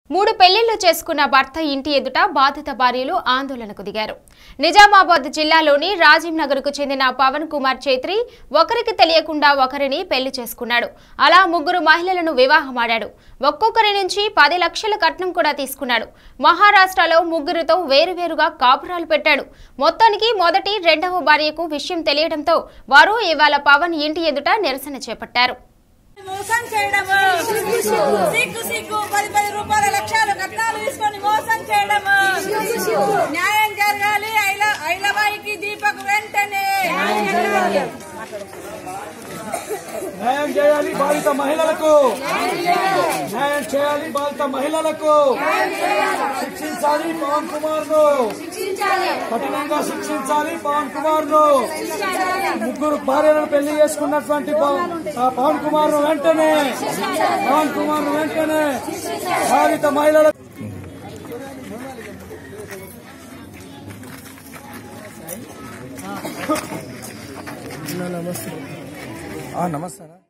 మూడు పెళ్లిళ్లు చేసుకున్న భర్త ఇంటి ఎదుట బాధిత భార్యలు ఆందోళనకు దిగారు నిజామాబాద్ జిల్లాలోని రాజీవ్ నగర్ కు చెందిన పవన్ కుమార్ చైత్రి ఒకరికి తెలియకుండా ఒకరిని పెళ్లి చేసుకున్నాడు అలా ముగ్గురు మహిళలను వివాహమాడాడు ఒక్కొక్కరి నుంచి పది లక్షల కట్నం కూడా తీసుకున్నాడు మహారాష్ట్రలో ముగ్గురితో వేరువేరుగా కాపురాలు పెట్టాడు మొత్తానికి మొదటి రెండవ భార్యకు విషయం తెలియడంతో వారు ఇవాళ పవన్ ఇంటి ఎదుట నిరసన చేపట్టారు మోసం చేయడము సిగ్గు సిగ్గు పది పది రూపాయల లక్షలు కట్నాలు తీసుకొని మోసం చేయడము న్యాయం జరగాలి ఐల- ఐలబాయికి దీపక్ వెంటనే న్యాయం చేయాలి బాధిత మహిళలకు న్యాయం చేయాలి బాధిత మహిళలకు శిక్షించాలి పవన్ కుమార్ ను కఠినంగా శిక్షించాలి పవన్ కుమార్ ను ముగ్గురు భార్యలను పెళ్లి చేసుకున్నటువంటి పవ- ఆ పవన్ కుమార్ ను వెంటనే పవన్ కుమార్ ను వెంటనే బాధిత మహిళలకు నమస్తే నమస్తే